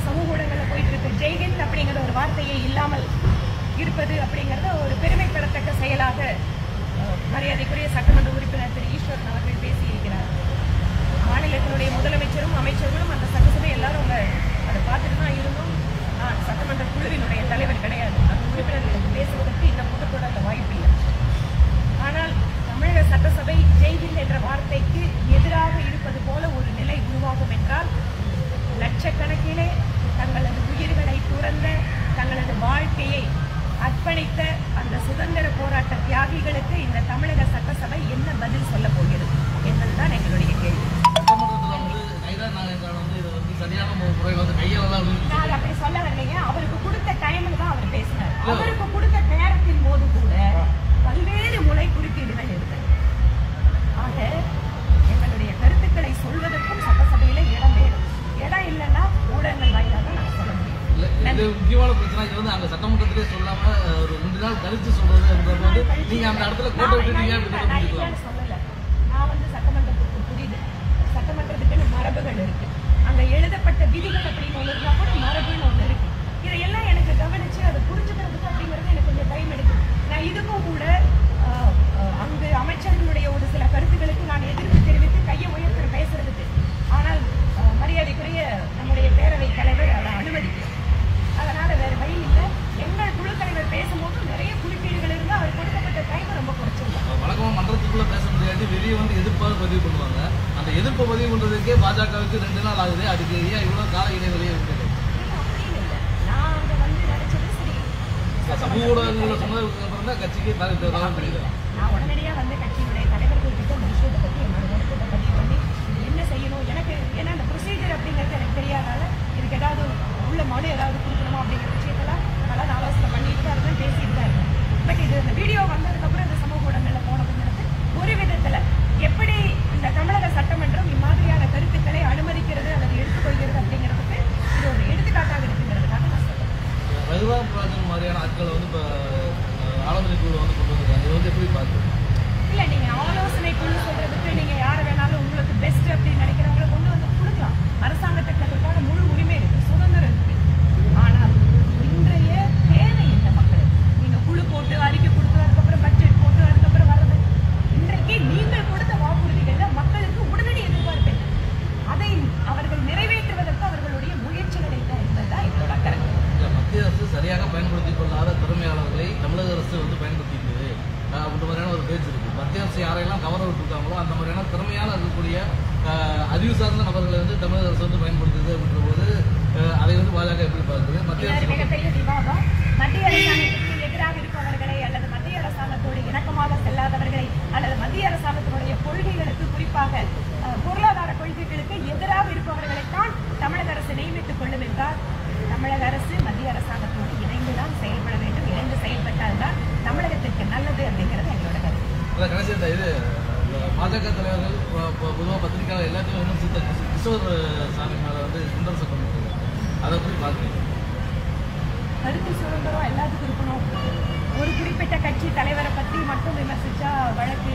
சமூக ஊடகங்களில் போயிட்டு இருக்கு ஜெய்ஹிந்த் அப்படிங்கிற ஒரு வார்த்தையே இல்லாமல் இருப்பது அப்படிங்கிறத ஒரு பெருமைப்படத்தக்க செயலாக அஹ், மரியாதைக்குரிய சட்டமன்ற உறுப்பினர் திரு ஈஸ்வரன் அவர்கள் பேசியிருக்கிறார் மாநிலத்தினுடைய முதலமைச்சரும் அமைச்சர்களும் அந்த சட்டசபை எல்லாரும் அவங்க அதை பார்த்துட்டு தான் இருந்தோம் நான் சட்டமன்ற குழுவினுடைய தலைவர் கிடையாது அந்த உறுப்பினர்களுக்கு பேசுவதற்கு இந்த கூட்டத்தொடரில் வாய்ப்பு இல்லை ஆனால் தமிழக சட்டசபை ஜெய்ஹிந்த் என்ற வார்த்தைக்கு எதிராக இருப்பது போல ஒரு நிலை உருவாகும் என்றால் லட்சக்கணக்கிலே தங்களது உயிர்களை துறந்த தங்களது வாழ்க்கையை அர்ப்பணித்த அந்த சுதந்திர போராட்ட தியாகிகளுக்கு இந்த தமிழக சட்டசபை என்ன பதில் சொல்ல போகிறது என்பதுதான் எங்களுடைய கேள்வி சட்டமன்றத்தில் வந்து கைதா நாகேந்திரன் வந்து இதை வந்து சரியான மு- முறையில் வந்து கையாளலாம் அப்படின்னு நான் அப்படி சொல்ல வரலைங்க அவருக்கு கொடுத்த டைம்ல தான் அவர் பேசினார் அவருக்கு கொடுத்த நேரத்தின் போது கூட பல்வேறு முறை குறுக்கீடுகள் இருந்தது ஆக எங்களுடைய கருத்துக்களை சொல்வதற்கும் சட்டசபையில இடம் வேணும் இடம் இல்லைன்னா ஊடகங்கள் வாயிலாக நான் சொல்ல முடியும் இல்ல, இது முக்கியமான பிரச்சனை இது வந்து அங்க சட்டமன்றத்திலே சொல்லாம அஹ், ஒரு ரெண்டு நாள் கழிச்சு சொல்றதுன்றது வந்து நீங்க அந்த இடத்துல கோட்டை விட்டுட்டீங்க அப்படின்னு நான் புரிஞ்சுக்கலாம் இல்லைன்னு சொல்லல. நான் வந்து சட்டமன்றத்துக்கு புரியுது. சட்டமன்றத்துக்குன்னு மரபுகள் இருக்கு. அங்க எழுதப்பட்ட விதிகள் அப்படின்னு ஒண்ணு இருந்தா கூட மரபுன்னு ஒண்ணு இருக்கு. இதையெல்லாம் எனக்கு கவனிச்சு அதை புரிஞ்சுக்கிறதுக்கு அப்படிங்கிறது எனக்கு கொஞ்சம் time எடுக்கும். நான் இதுக்கும் கூட ஆஹ், ஆஹ், அங்கு அமைச்சர்களுடைய ஒரு சில கருத்துக்களுக்கு நான் எதிர்ப்பு தெரிவித்து கையை உயர்த்தி பேசுறதுக்கு ஆனால் ஆஹ், மரியாதைக்குரிய நம்முடைய பேரவைத் தலைவர் அதை அனுமதிக்கல அதனால வேற வழி இல்லை எங்கள் குழு தலைவர் பேசும்போது நிறைய குறுக்கீடுகள் இருந்து அவர் கொடுக்கப்பட்ட டைம் ரொம்ப குறைச்சிருந்தார் வழக்கமா மன்றத்துக்குள்ள பேச முடியாது வெளியே வந்து எதிர்ப்பாக பதிவு பண்ணுவாங்க அந்த எதிர்ப்பை பதிவு பண்றதுக்கே பாஜகவுக்கு ரெண்டு நாள் ஆகுது அதுக்கு ஏன் இவ்வளவு கால இடைவெளியே இருக்குது அப்படின்னு இல்லை. நான் அங்க வந்து நினைச்சது சரி. சமூக ஊடகங்கள்ல சொன்னதுக்கு அப்புறம் தான் கட்சிக்கு தான் தெரியுது நான் உடனடியா வந்து கட்சியினுடைய தலைவர்கள் கிட்ட இந்த விஷயத்தை பத்தி என்னோட கருத்தை பதிவு பண்ணி இது என்ன செய்யணும் எனக்கு ஏன்னா அந்த ப்ரொசீஜர் அப்படிங்கிறது எனக்கு தெரியாதனால இதுக்கு ஏதாவது உள்ள மனு ஏதாவது கொடுக்கணுமா அப்படிங்கிற விஷயத்தெல்லாம் நல்லா நான் ஆலோசனை பண்ணிட்டு தான் இருக்கேன் பேசிட்டு தான் இருக்கேன் பட் இது இந்த வீடியோ வந்ததுக்கப்புறம் இந்த சமூக ஊடகங்களில் போன பின்னது ஒரு விதத்துல எப்படி இந்த தமிழக சட்டமன்றம் இம்மாதிரியான கருத்துக்களை அனுமதிக்கிறது அல்லது எடுத்துக்கொள்கிறது அப்படிங்கிறதுக்கு இது ஒரு எடுத்துக்காட்டாக இருக்குங்கிறதுக்காக நான் சொல்றேன் ரகுராம் ராஜன் மாதிரியான ஆட்களை வந்து இப்போ ஆலோசனை குழு வந்து கொண்டு வந்திருக்காங்க இது வந்து எப்படி பார்க்குறது இல்ல நீங்க ஆலோசனை குழு சொல்றதுக்கு நீங்க யார வேணாலும் உங்களுக்கு பெஸ்ட் அப்படின்னு நினைக்கிறவங்கள கொண்டு வந்து கொடுக்கலாம் அரசாங்கத்துக்கு அதற்கான முழு உரிமை இருக்கு சுதந்திரம் இருக்கு ஆனால் இன்றைய தேவை இந்த மக்களுக்கு நீங்க குழு போட்டு அறிக்கை கொடுத்து அதுக்கப்புறம் பட்ஜெட் போட்டு அதுக்கப்புறம் வர்றது இன்றைக்கு நீங்கள் கொடுத்த வாக்குறுதிகள்ல மக்களுக்கு உடனடி எதிர்பார்ப்பு இருக்கு. அதை அவர்கள் நிறைவேற்றுவதற்கு அவர்களுடைய முயற்சிகளை தான் என்பதுதான் என்னோட கருத்து இல்ல, மத்திய அரசு சரியாக பயன்படுத்திக் கொள்ளாத திறமையாளர்களை தமிழக அரசு வந்து பயன்படுத்திக்குது அஹ் அப்படின்ற மாதிரியான ஒரு பேச்சு இருக்கு மத்திய அரசு யாரையெல்லாம் கவர விட்டுருக்காங்களோ அந்த மாதிரியான திறமையான இருக்கக்கூடிய அஹ், அறிவு சார்ந்த நபர்களை வந்து தமிழக அரசு வந்து பயன்படுத்துது அப்படின்ற போது அஹ், அதை வந்து பாஜக எப்படி பார்க்குது மத்திய இது ஒரு அரசு மிகப்பெரிய விவாதம் மத்திய அரசாங்கத்திற்கு எதிராக இருப்பவர்களை அல்லது மத்திய அரசாங்கத்தோடு இணக்கமாக செல்லாதவர்களை அல்லது மத்திய அரசாங்கத்தினுடைய கொள்கைகளுக்கு குறிப்பாக அஹ், பொருளாதார கொள்கைகளுக்கு எதிராக இருப்பவர்களைத்தான் தமிழக அரசு நியமித்துக் கொள்ளும் என்றால் தமிழக அரசு மத்திய அரசாங்கத்தோடு இணைந்துதான் செயல்பட வேண்டும் இணைந்து செயல்பட்டால்தான் தமிழகத்திற்கு நல்லது அப்படிங்கிறது எங்களோட கருத்து இல்ல, கடைசி இந்த இது அஹ், பாஜக தலைவர்கள் பொதுவாக பத்திரிகையாளர் எல்லாத்தையும் விமர்சித்த கிஷோ- கிஷோர் சாமி மேலே வந்து குண்டரசு பண்ணிட்டு அதை எப்படி பார்க்குறீங்க கருத்து சுதந்திரம் எல்லாத்துக்கும் இருக்கணும் ஒரு குறிப்பிட்ட கட்சி தலைவரை பத்தி மட்டும் விமர்சிச்சா வழக்கு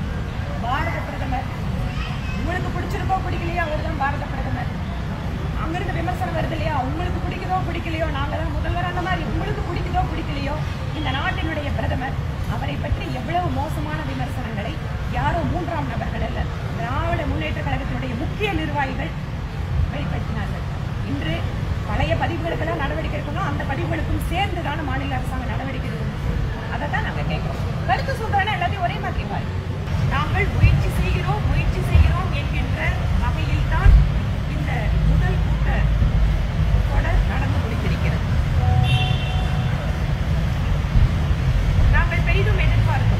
பாரத பிரதமர் உங்களுக்கு பிடிச்சிருக்கோ பிடிக்கலையோ அவர் தான் பாரத பிரதமர் அங்கிருந்து விமர்சனம் வருது இல்லையா உங்களுக்கு பிடிக்குதோ பிடிக்கலையோ நாங்க தான் முதல்வர் அந்த மாதிரி உங்களுக்கு பிடிக்குதோ பிடிக்கலையோ இந்த நாட்டினுடைய பிரதமர் அவரை பற்றி எவ்வளவு மோசமான விமர்சனங்களை யாரோ மூன்றாம் நபர்கள் அல்ல திராவிட முன்னேற்ற கழகத்தினுடைய முக்கிய நிர்வாகிகள் வெளிப்படுத்தினார்கள் இன்று பழைய பதிவுகளுக்கெல்லாம் நடவடிக்கை எடுக்கணும் அந்த பதிவுகளுக்கும் சேர்ந்து தானே மாநில அரசாங்கம் நடவடிக்கை எடுக்கணும் அதை தான் நாங்கள் கேட்குறோம் கருத்து சொல்றோன்னா எல்லாத்தையும் ஒரே மாதிரி பாரு நாங்கள் முயற்சி செய்கிறோம் முயற்சி செய்கிறோம் என்கின்ற வகையில் தான் இந்த முதல் கூட்ட தொடர் நடந்து முடிந்திருக்கிறது நாங்கள் பெரிதும் எதிர்பார்க்கிறோம்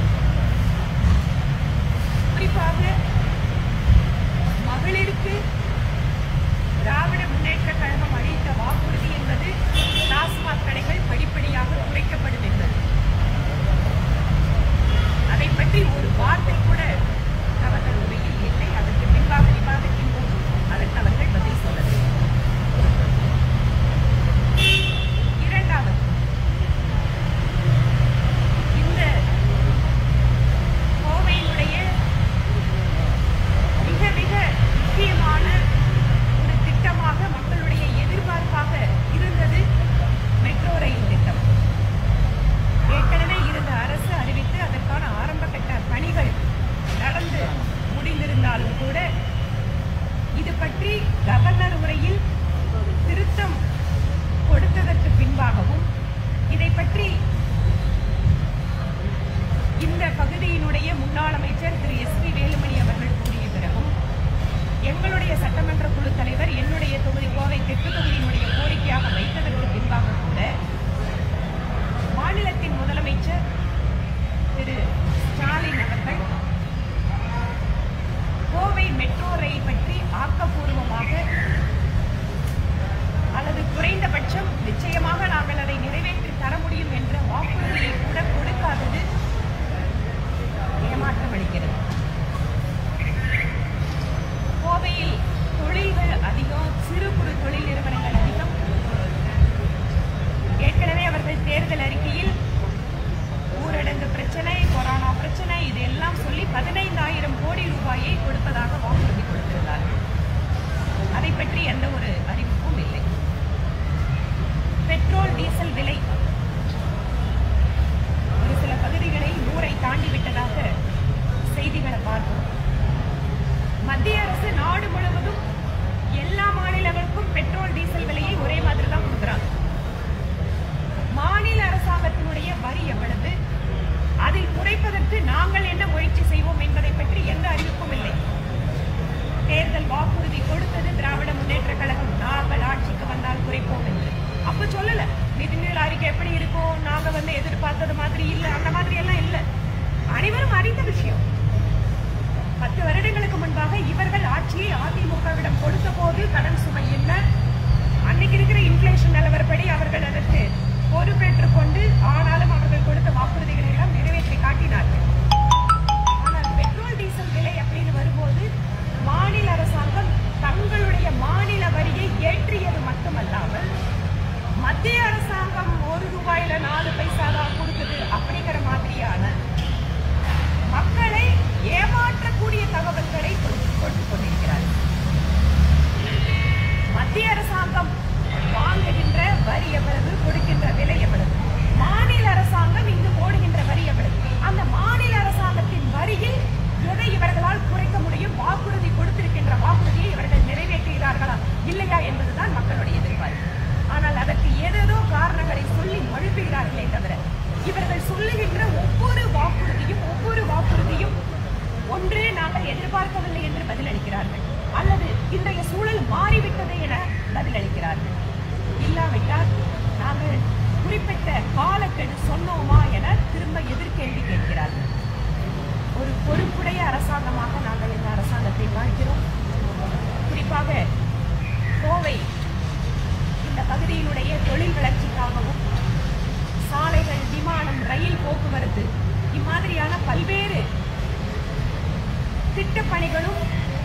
குறிப்பாக மகளிருக்கு திராவிட முன்னேற்ற கழகம் அளித்த வாக்குறுதி என்பது டாஸ்மாக் கடைகள் படிப்படியாக குறைக்கப்படும் என்பது அதை பற்றி ஒரு வார்த்தை கூட அவர்கள் உரையில் இல்லை அதற்கு பின்பாக விவாதத்தின் போது அதை பற்றி எந்த ஒரு அறிவிப்பும் இல்லை பெட்ரோல் டீசல் விலை ஒரு சில பகுதிகளில் நூறை தாண்டி விட்டதாக செய்திகளை பார்த்தோம் மத்திய அரசு நாடு முழுவதும் எல்லா மாநிலங்களுக்கும் பெட்ரோல் டீசல் விலையை ஒரே மாதிரி தான் கொடுக்குறாங்க மாநில அரசாங்கத்தினுடைய வரி எவ்வளவு அதில் குறைப்பதற்கு நாங்கள் என்ன முயற்சி செய்வோம் என்பதை பற்றி எந்த அறிவிப்பும் இல்லை தேர்தல் வாக்குறுதி கொடுத்தது திராவிட முன்னேற்ற கழகம் நாங்கள் ஆட்சிக்கு வந்தால் குறைப்போம் என்று அப்ப சொல்லல நிதிநிலை அறிக்கை எப்படி இருக்கும் நாங்க வந்து எதிர்பார்த்தது மாதிரி இல்ல அந்த மாதிரி எல்லாம் இல்ல அனைவரும் அறிந்த விஷயம் பத்து வருடங்களுக்கு முன்பாக இவர்கள் ஆட்சியை அதிமுகவிடம் கொடுத்த போது கடன் சுமை என்ன அன்னைக்கு இருக்கிற இன்ஃபிளேஷன் நிலவரப்படி அவர்கள் அதற்கு பொறுப்பேற்றுக் கொண்டு ஆனாலும் அவர்கள் கொடுத்த வாக்குறுதிகளை எல்லாம் நிறைவேற்றி காட்டினார்கள் ஆனால் பெட்ரோல் டீசல் விலை அப்படின்னு வரும்போது மாநில அரசாங்கம் தங்களுடைய மாநில வரியை ஏற்றியது மட்டுமல்லாமல் மத்திய அரசாங்கம் ஒரு ரூபாயில நாலு பைசா தான் கொடுக்குது அப்படிங்கிற மாதிரியான மக்களை ஏமாற்றக்கூடிய தகவல்களை கொடுத்து கொண்டு கொண்டிருக்கிறார்கள் மத்திய அரசாங்கம் வாங்குகின்ற வரி எவ்வளவு கொடுக்கின்ற விலை எவ்வளவு மாநில அரசாங்கம் இங்கு போடுகின்ற வரி எவ்வளவு அந்த மாநில அரசாங்கத்தின் வரியில் எதை இவர்களால் குறைக்க முடியும் வாக்குறுதி கொடுத்திருக்கின்ற வாக்குறுதியை இவர்கள் நிறைவேற்றுகிறார்களா இல்லையா என்பதுதான் மக்களுடைய எதிர்பார்ப்பு ஆனால் அதற்கு ஏதேதோ காரணங்களை சொல்லி மழுப்புகிறார்களே தவிர இவர்கள் சொல்லுகின்ற ஒவ்வொரு வாக்குறுதியும் ஒவ்வொரு வாக்குறுதியும் ஒன்று நாங்கள் எதிர்பார்க்கவில்லை என்று பதிலளிக்கிறார்கள் அல்லது இன்றைய சூழல் மாறிவிட்டது என பதிலளிக்கிறார்கள் இல்லாவிட்டால் நாங்கள் குறிப்பிட்ட காலக்கெடு சொன்னோமா என திரும்ப எதிர்கேள்வி கேட்கிறார்கள் ஒரு பொறுப்புடைய அரசாங்கமாக நாங்கள் இந்த அரசாங்கத்தை வாழ்கிறோம் குறிப்பாக கோவை இந்த பகுதியினுடைய தொழில் வளர்ச்சிக்காகவும் சாலைகள் விமானம் ரயில் போக்குவரத்து இம்மாதிரியான பல்வேறு திட்டப் பணிகளும்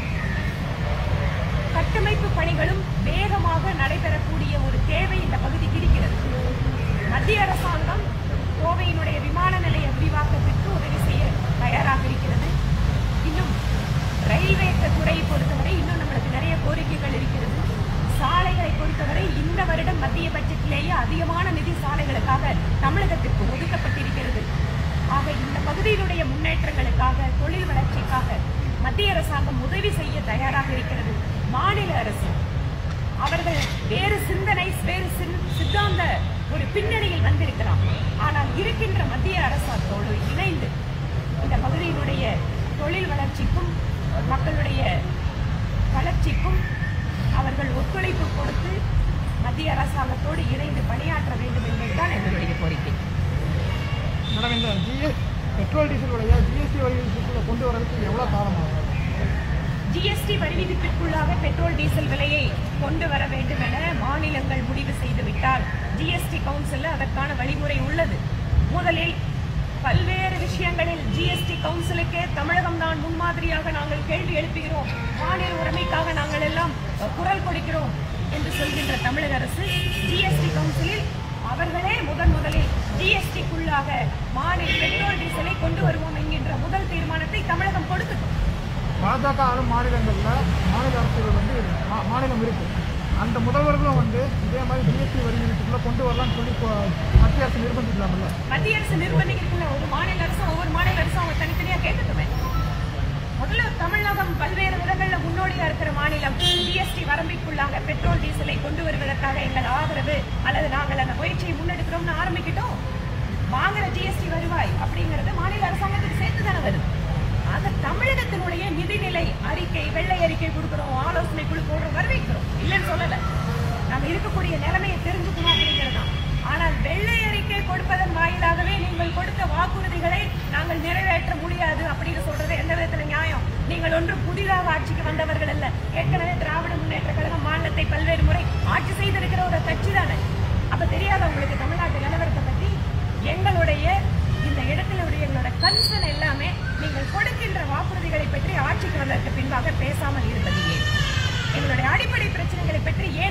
கட்டமைப்பு பணிகளும் வேகமாக நடைபெறக்கூடிய ஒரு தேவை இந்த பகுதிக்கு இருக்கிறது மத்திய அரசாங்கம் கோவையினுடைய விமான நிலைய விரிவாக்கத்திற்கு உதவி செய்ய தயாராக இருக்கிறது இன்னும் ரயில்வே துறையை பொறுத்தவரை இன்னும் நம்மளுக்கு நிறைய கோரிக்கைகள் இருக்கிறது சாலைகளை பொறுத்தவரை இந்த வருடம் மத்திய பட்ஜெட்டிலேயே அதிகமான நிதி சாலைகளுக்காக தமிழகத்திற்கு ஒதுக்கப்பட்டிருக்கிறது ஆக இந்த பகுதியினுடைய முன்னேற்றங்களுக்காக தொழில் வளர்ச்சிக்காக மத்திய அரசாங்கம் உதவி செய்ய தயாராக இருக்கிறது மாநில அரசு அவர்கள் வேறு சிந்தனை வேறு சின்- சித்தாந்த ஒரு பின்னணியில் வந்திருக்கலாம் ஆனால் இருக்கின்ற மத்திய அரசாங்கத்தோடு இணைந்து இந்த பகுதியினுடைய தொழில் வளர்ச்சிக்கும் மக்களுடைய வளர்ச்சிக்கும் அவர்கள் ஒத்துழைப்பு கொடுத்து மத்திய அரசாங்கத்தோடு இணைந்து பணியாற்ற வேண்டும் என்பதுதான் எங்களுடைய கோரிக்கை மேடம் இந்த ஜிஎஸ் பெட்ரோல் டீசலுடைய ஜிஎஸ்டி வரி விதிப்புகளை கொண்டு வரதுக்கு எவ்வளோ காலம் ஆகும் ஜிஎஸ்டி வரி விதிப்பிற்குள்ளாக பெட்ரோல் டீசல் விலையை கொண்டு வர வேண்டும் என மாநிலங்கள் முடிவு செய்துவிட்டால் ஜிஎஸ்டி கவுன்சில் அதற்கான வழிமுறை உள்ளது முதலில் பல்வேறு விஷயங்களில் ஜிஎஸ்டி கவுன்சிலுக்கே தமிழகம் தான் முன்மாதிரியாக நாங்கள் கேள்வி எழுப்புகிறோம் மாநில உரிமைக்காக நாங்கள் எல்லாம் அஹ், குரல் கொடுக்கிறோம் என்று சொல்கின்ற தமிழக அரசு ஜிஎஸ்டி கவுன்சிலில் அவர்களே முதன் முதலில் ஜிஎஸ்டிக்குள்ளாக மாநில பெட்ரோல் டீசலை கொண்டு வருவோம் என்கின்ற முதல் தீர்மானத்தை தமிழகம் கொடுக்கட்டும் பாஜக ஆளும் மாநிலங்களில் மாநில அரசுகள் வந்து மா- மாநிலம் இருக்கு அந்த முதல்வர்களும் வந்து இதே மாதிரி ஜிஎஸ்டி வரி விதிப்புகளை கொண்டு வரலாம்னு சொல்லி இப்போ மத்திய அரசு நிர்பந்திக்கலாம்ல மத்திய அரசு நிர்பந்திக்கக்குள்ள ஒரு மாநில அரசு ஒவ்வொரு மாநில அரசும் அவங்க தனித்தனியா கேட்கட்டுமே முதல்ல தமிழகம் பல்வேறு விதங்கள்ல முன்னோடியா இருக்கிற மாநிலம் ஜிஎஸ்டி வரம்பிற்குள்ளாக பெட்ரோல் டீசலை கொண்டு வருவதற்காக எங்கள் ஆதரவு அல்லது நாங்கள் அந்த முயற்சியை முன்னெடுக்கிறோம்னு ஆரம்பிக்கிட்டோம் வாங்குற ஜிஎஸ்டி வருவாய் அப்படிங்கிறது மாநில அரசாங்கத்துக்கு சேர்த்து தானே வருது அது தமிழகத்தினுடைய நிதிநிலை அறிக்கை வெள்ளை அறிக்கை கொடுக்கிறோம் ஆலோசனை குழு போடுறோம் வரவேற்கிறோம் இல்லைன்னு சொல்லல நம்ம இருக்கக்கூடிய நிலைமையை தெரிஞ்சுக்கணும் அப்படிங்கிறது தான் ஆனால் வெள்ளை அறிக்கை கொடுப்பதன் வாயிலாகவே நீங்கள் கொடுத்த வாக்குறுதிகளை நாங்கள் நிறைவேற்ற முடியாது அப்படின்னு சொல்றது எந்த விதத்துல நியாயம் நீங்கள் ஒன்றும் புதிதாக ஆட்சிக்கு வந்தவர்கள் அல்ல ஏற்கனவே திராவிட முன்னேற்ற கழகம் மாநிலத்தை பல்வேறு முறை ஆட்சி செய்திருக்கிற ஒரு கட்சி தானே அப்ப தெரியாத உங்களுக்கு தமிழ்நாட்டு நிலவரத்தை பத்தி எங்களுடைய இந்த இடத்துல உடைய எங்களோட கன்சர்ன் எல்லாமே நீங்கள் கொடுக்கின்ற வாக்குறுதிகளை பற்றி ஆட்சிக்கு வந்ததற்கு பின்பாக பேசாமல் இருப்பது ஏன் எங்களுடைய அடிப்படை பிரச்சனைகளை பற்றி ஏன்